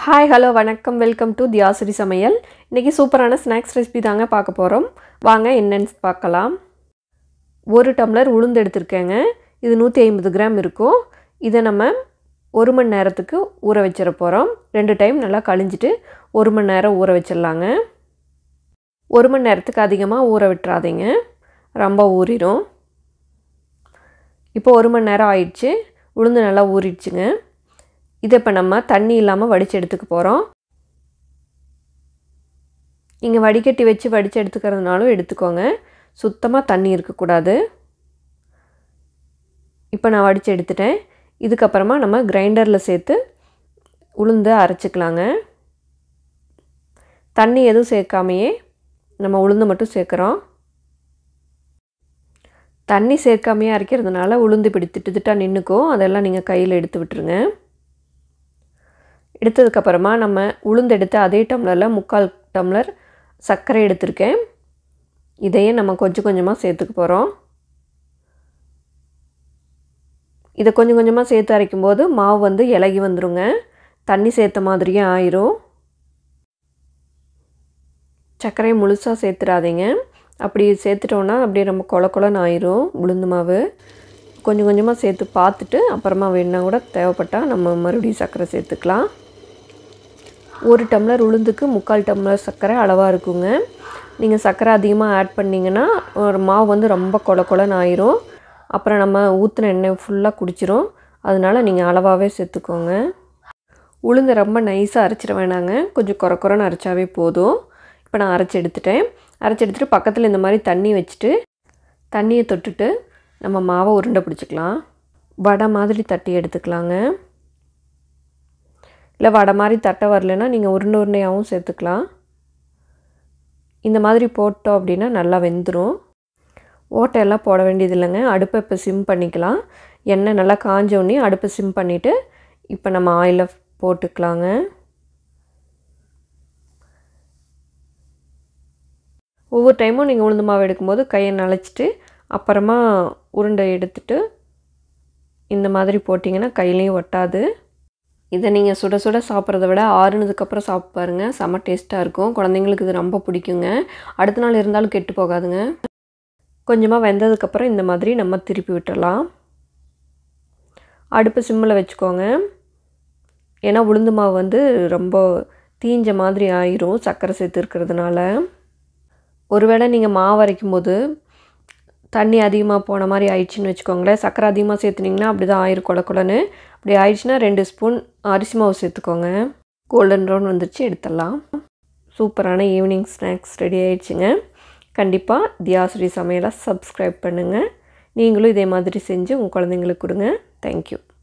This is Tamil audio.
ஹாய் ஹலோ வணக்கம் வெல்கம் டு தியாசிரி சமையல் இன்றைக்கி சூப்பரான ஸ்நாக்ஸ் ரெசிபி தாங்க பார்க்க போகிறோம் வாங்க என்னென்னு பார்க்கலாம் ஒரு டம்ளர் உளுந்து எடுத்திருக்கேங்க இது நூற்றி ஐம்பது கிராம் இருக்கும் இதை நம்ம ஒரு மணி நேரத்துக்கு ஊற வச்சிட போகிறோம் ரெண்டு டைம் நல்லா கழிஞ்சிட்டு ஒரு மணி நேரம் ஊற வச்சிடலாங்க ஒரு மணி நேரத்துக்கு அதிகமாக ஊற விட்டுறாதீங்க ரொம்ப ஊறிடும் இப்போ ஒரு மணி நேரம் ஆயிடுச்சு உளுந்து நல்லா ஊறிடுச்சுங்க இதை இப்போ நம்ம தண்ணி இல்லாமல் வடித்து எடுத்துக்க போகிறோம் நீங்கள் வடிகட்டி வச்சு வடித்து எடுத்துக்கிறதுனாலும் எடுத்துக்கோங்க சுத்தமாக தண்ணி இருக்கக்கூடாது இப்போ நான் வடித்து எடுத்துட்டேன் இதுக்கப்புறமா நம்ம கிரைண்டரில் சேர்த்து உளுந்து அரைச்சிக்கலாங்க தண்ணி எதுவும் சேர்க்காமையே நம்ம உளுந்து மட்டும் சேர்க்குறோம் தண்ணி சேர்க்காமையே அரைக்கிறதுனால உளுந்து இப்படி திட்டு திட்டாக நின்றுக்கும் அதெல்லாம் நீங்கள் கையில் எடுத்து விட்டுருங்க எடுத்ததுக்கப்புறமா நம்ம உளுந்து எடுத்து அதே டம்ளரில் முக்கால் டம்ளர் சர்க்கரை எடுத்திருக்கேன் இதையே நம்ம கொஞ்சம் கொஞ்சமாக சேர்த்துக்க போகிறோம் இதை கொஞ்சம் கொஞ்சமாக சேர்த்து அரைக்கும்போது மாவு வந்து இலகி வந்துடுங்க தண்ணி சேர்த்த மாதிரியே ஆயிரும் சர்க்கரையை முழுசாக சேர்த்துடாதீங்க அப்படி சேர்த்துட்டோன்னா அப்படியே ரொம்ப கொல கொலன்னு ஆயிரும் உளுந்து மாவு கொஞ்சம் கொஞ்சமாக சேர்த்து பார்த்துட்டு அப்புறமா வேணுன்னா கூட தேவைப்பட்டால் நம்ம மறுபடியும் சர்க்கரை சேர்த்துக்கலாம் ஒரு டம்ளர் உளுந்துக்கு முக்கால் டம்ளர் சர்க்கரை அளவாக இருக்குங்க நீங்கள் சர்க்கரை அதிகமாக ஆட் பண்ணிங்கன்னா ஒரு மாவு வந்து ரொம்ப கொல கொலன்னு ஆயிரும் அப்புறம் நம்ம ஊற்றின எண்ணெய் ஃபுல்லாக குடிச்சிரும் அதனால் நீங்கள் அளவாகவே சேர்த்துக்கோங்க உளுந்து ரொம்ப நைஸாக அரைச்சிட வேணாங்க கொஞ்சம் குறை குறைன்னு அரைச்சாவே போதும் இப்போ நான் அரைச்சி எடுத்துட்டேன் அரைச்சி எடுத்துகிட்டு பக்கத்தில் இந்த மாதிரி தண்ணி வச்சுட்டு தண்ணியை தொட்டுட்டு நம்ம மாவை உருண்டை பிடிச்சிக்கலாம் வடை மாதிரி தட்டி எடுத்துக்கலாங்க இல்லை வடை மாதிரி தட்டை வரலன்னா நீங்கள் உருண்டை உருண்டையாகவும் சேர்த்துக்கலாம் இந்த மாதிரி போட்டோம் அப்படின்னா நல்லா வெந்துடும் ஓட்டையெல்லாம் போட வேண்டியது இல்லைங்க அடுப்பை இப்போ சிம் பண்ணிக்கலாம் எண்ணெய் நல்லா காஞ்சோடனே அடுப்பை சிம் பண்ணிவிட்டு இப்போ நம்ம ஆயிலை போட்டுக்கலாங்க ஒவ்வொரு டைமும் நீங்கள் உளுந்து மாவு எடுக்கும்போது கையை நனைச்சிட்டு அப்புறமா உருண்டை எடுத்துட்டு இந்த மாதிரி போட்டிங்கன்னா கையிலையும் ஒட்டாது இதை நீங்கள் சுட சுட சாப்பிட்றத விட ஆறுனதுக்கப்புறம் சாப்பிட்டு பாருங்கள் செம்ம டேஸ்ட்டாக இருக்கும் குழந்தைங்களுக்கு இது ரொம்ப பிடிக்குங்க அடுத்த நாள் இருந்தாலும் கெட்டு போகாதுங்க கொஞ்சமாக வெந்ததுக்கப்புறம் இந்த மாதிரி நம்ம திருப்பி விட்டுடலாம் அடுப்பு சிம்மில் வச்சுக்கோங்க ஏன்னா உளுந்து மாவு வந்து ரொம்ப தீஞ்ச மாதிரி ஆயிரும் சர்க்கரை சேர்த்து இருக்கிறதுனால ஒருவேளை நீங்கள் மாவு அரைக்கும் போது தண்ணி அதிகமாக போன மாதிரி ஆயிடுச்சுன்னு வச்சுக்கோங்களேன் சர்க்கரை அதிகமாக சேர்த்துனிங்கன்னா அப்படி தான் ஆயிரும் கொல கொலன்னு அப்படி ஆயிடுச்சுன்னா ரெண்டு ஸ்பூன் அரிசி மாவு சேர்த்துக்கோங்க கோல்டன் ப்ரௌன் வந்துருச்சு எடுத்துடலாம் சூப்பரான ஈவினிங் ஸ்நாக்ஸ் ரெடி ஆயிடுச்சுங்க கண்டிப்பாக தியாஸ்ரீ சமையலை சப்ஸ்கிரைப் பண்ணுங்கள் நீங்களும் இதே மாதிரி செஞ்சு உங்கள் குழந்தைங்களுக்கு கொடுங்க தேங்க்யூ